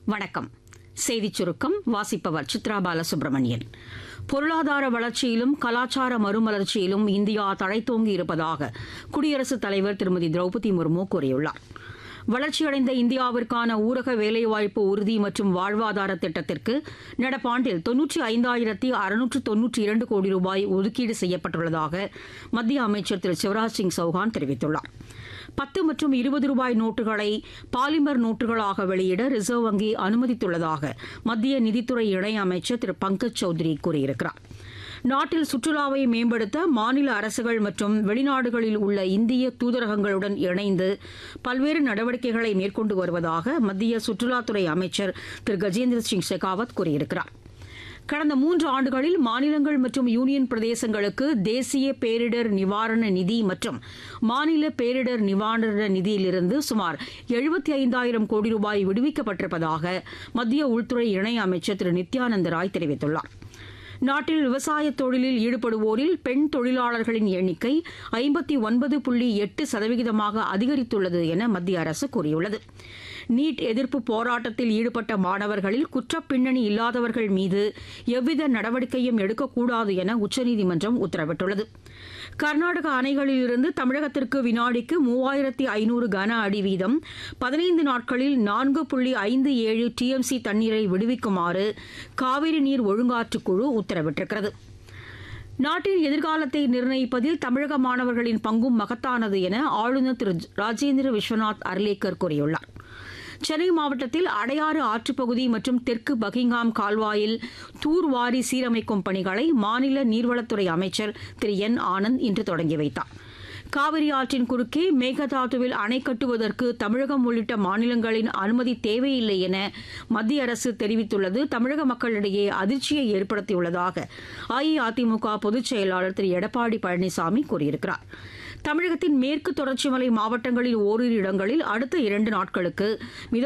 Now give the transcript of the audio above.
வணக்கம் செய்திச் சுருக்கம் வாசிப்பவர் சித்ரா பாலசுப்ரமணியன் பொருளாதார வளர்ச்சியிலும் கலாச்சார மறுமலர்ச்சியிலும் இந்தியா தழைத்தோங்கி இருப்பதாக குடியரசுத் தலைவர் திருமதி திரௌபதி முர்மு கூறியுள்ளார் வளர்ச்சியடைந்த இந்தியாவிற்கான ஊரக வேலைவாய்ப்பு உறுதி மற்றும் வாழ்வாதார திட்டத்திற்கு நடப்பாண்டில் தொன்னூற்றி ஐந்தாயிரத்தி அறுநூற்று தொன்னூற்றி இரண்டு கோடி ரூபாய் ஒதுக்கீடு செய்யப்பட்டுள்ளதாக மத்திய அமைச்சர் திரு சிவராஜ் சிங் சௌஹான் தெரிவித்துள்ளார் பத்து மற்றும் இருபது ரூபாய் நோட்டுகளை பாலிமர் நோட்டுகளாக வெளியிட ரிசர்வ் வங்கி அனுமதித்துள்ளதாக மத்திய நிதித்துறை இணையமைச்சர் திரு பங்கஜ் சௌத்ரி கூறியிருக்கிறார் நாட்டில் சுற்றுலாவை மேம்படுத்த மாநில அரசுகள் மற்றும் வெளிநாடுகளில் உள்ள இந்திய தூதரகங்களுடன் இணைந்து பல்வேறு நடவடிக்கைகளை மேற்கொண்டு வருவதாக மத்திய சுற்றுலாத்துறை அமைச்சர் திரு கஜேந்திர சிங் ஷெகாவத் கூறியிருக்கிறார் கடந்த மூன்று ஆண்டுகளில் மாநிலங்கள் மற்றும் யூனியன் பிரதேசங்களுக்கு தேசிய பேரிடர் நிவாரண நிதி மற்றும் மாநில பேரிடர் நிவாரண நிதியிலிருந்து சுமார் எழுபத்தி ஐந்தாயிரம் கோடி ரூபாய் விடுவிக்கப்பட்டிருப்பதாக மத்திய உள்துறை இணை அமைச்சர் திரு நித்யானந்த ராய் தெரிவித்துள்ளார் நாட்டில் விவசாய தொழிலில் ஈடுபடுவோரில் பெண் தொழிலாளர்களின் எண்ணிக்கை ஐம்பத்தி ஒன்பது புள்ளி எட்டு சதவிகிதமாக அதிகரித்துள்ளது என மத்திய அரசு கூறியுள்ளது நீட் எதிர்ப்பு போராட்டத்தில் ஈடுபட்ட மாணவர்களில் குற்றப் பின்னணி இல்லாதவர்கள் மீது எவ்வித நடவடிக்கையும் எடுக்கக்கூடாது என உச்சநீதிமன்றம் உத்தரவிட்டுள்ளது கர்நாடக அணைகளிலிருந்து தமிழகத்திற்கு வினாடிக்கு மூவாயிரத்தி ஐநூறு கன அடி வீதம் பதினைந்து நாட்களில் நான்கு புள்ளி ஐந்து ஏழு டிஎம்சி தண்ணீரை விடுவிக்குமாறு காவிரி நீர் ஒழுங்காற்றுக்குழு உத்தரவிட்டிருக்கிறது நாட்டின் எதிர்காலத்தை நிர்ணயிப்பதில் தமிழக மாணவர்களின் பங்கும் மகத்தானது என ஆளுநர் திரு ராஜேந்திர விஸ்வநாத் அர்லேக்கர் கூறியுள்ளார் சென்னை மாவட்டத்தில் அடையாறு ஆற்றுப்பகுதி மற்றும் தெற்கு பகிங்காம் கால்வாயில் தூர்வாரி சீரமைக்கும் பணிகளை மாநில நீர்வளத்துறை அமைச்சர் திரு என் ஆனந்த் இன்று தொடங்கி வைத்தார் காவிரி ஆற்றின் குறுக்கே மேகதாதுவில் அணை கட்டுவதற்கு தமிழகம் உள்ளிட்ட மாநிலங்களின் அனுமதி தேவையில்லை என மத்திய அரசு தெரிவித்துள்ளது தமிழக மக்களிடையே அதிர்ச்சியை ஏற்படுத்தியுள்ளதாக அஇஅதிமுக பொதுச் செயலாளர் திரு எடப்பாடி பழனிசாமி கூறியிருக்கிறார் தமிழகத்தின் மேற்கு தொடர்ச்சி மலை மாவட்டங்களில் ஓரிரு இடங்களில் அடுத்த இரண்டு நாட்களுக்கு மித